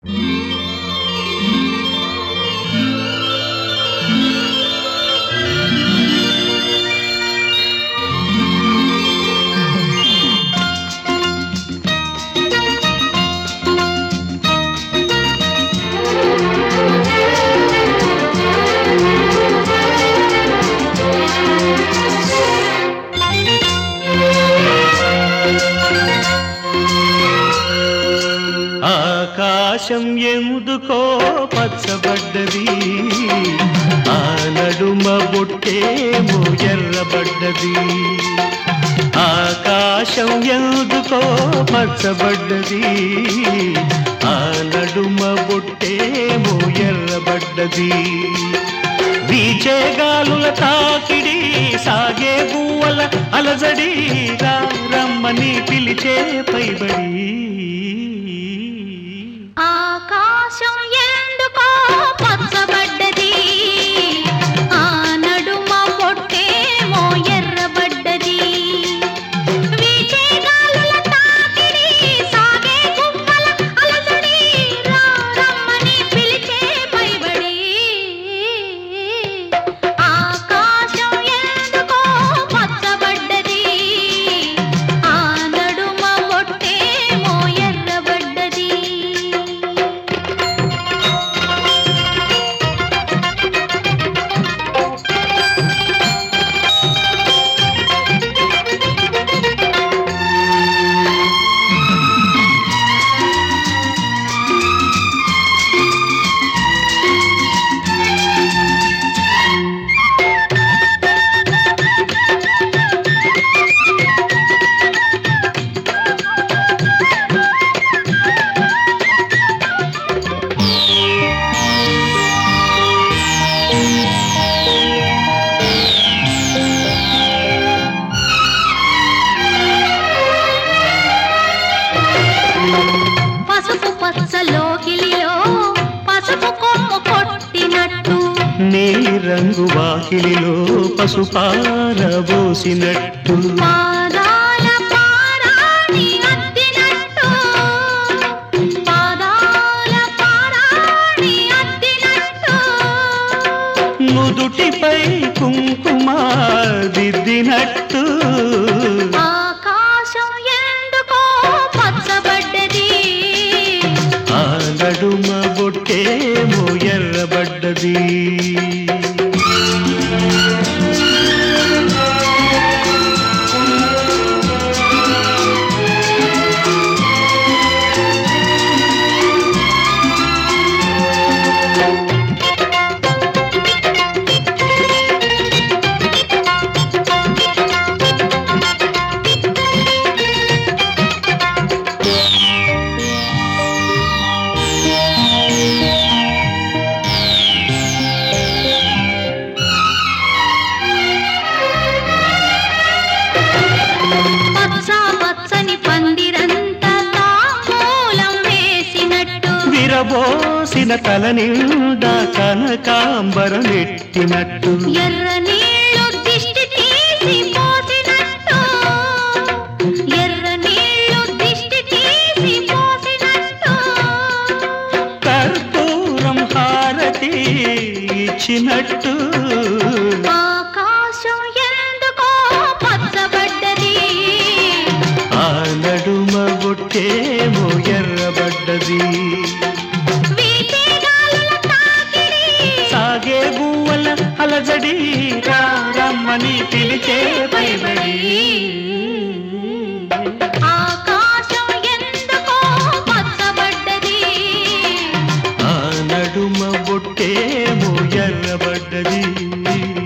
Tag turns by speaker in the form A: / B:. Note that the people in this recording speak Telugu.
A: ఆకాశం ఎందుకో పచ్చబడ్డది ఆ నడుమ బొట్టేమో ఎర్రబడ్డది ఆకాశం ఎందుకో పచ్చబడ్డది ఆ నడుమ బొట్టేమో ఎర్రబడ్డది వీచే గాలుల తాకిడి సాగే పువ్వల అలజడి రా రమ్మని పిలిచే పైబడి
B: ఆకాశం ఎందుకో పచ్చబడ్డది ఆ నడుమ పొట్టేమో ఎర్రబడ్డది వీచే గాలుల తాకిడి సాగే గుమ్మల అలజడి రా రమ్మని పిలిచే పైబడి ఆకాశం ఎందుకో పచ్చబడ్డది ఆ నడుమ పొట్టేమో ఎర్రబడ్డది పసుపు పచ్చలోకిలిలో పసుపు కొమ్ము కొట్టినట్టు
A: నీ రంగు వాకిలిలో పసుపారబోసినట్టు
B: పాదాల పారాణి అద్దినట్టు పాదాల పారాణి అద్దినట్టు
A: నుదుటిపై కుంకుమ దిద్దినట్టు
B: ఆకాశం ఎందుకో పచ్చబడ్డది
A: ఆ నడుమ బొట్టేమో ఎర్రబడ్డది
B: పచ్చ పచ్చని పందిరంతా తాంబూలం వేసినట్టు
A: విరబోసిన తల నిండా కనకాంబరం ఎట్టినట్టు
B: ఎర్ర నీళ్ళు దిష్టి తీసి పోసినట్టు ఎర్ర నీళ్ళు దిష్టి తీసి పోసినట్టు
A: కర్పూరం హారతి ఇచ్చినట్టు
B: ఆకాశం ఎందుకో పచ్చబడ్డది
A: ఆ నడుమ బొట్టేమో ఎర్రబడ్డది
B: వీచే గాలుల తాకిడి
A: సాగే గువ్వల అలజడి రా రమ్మని పిలిచే పైబడి
B: ఆకాశం ఎందుకో పచ్చబడ్డది
A: ఆ నడుమ బొట్టేమో ఎర్రబడ్డది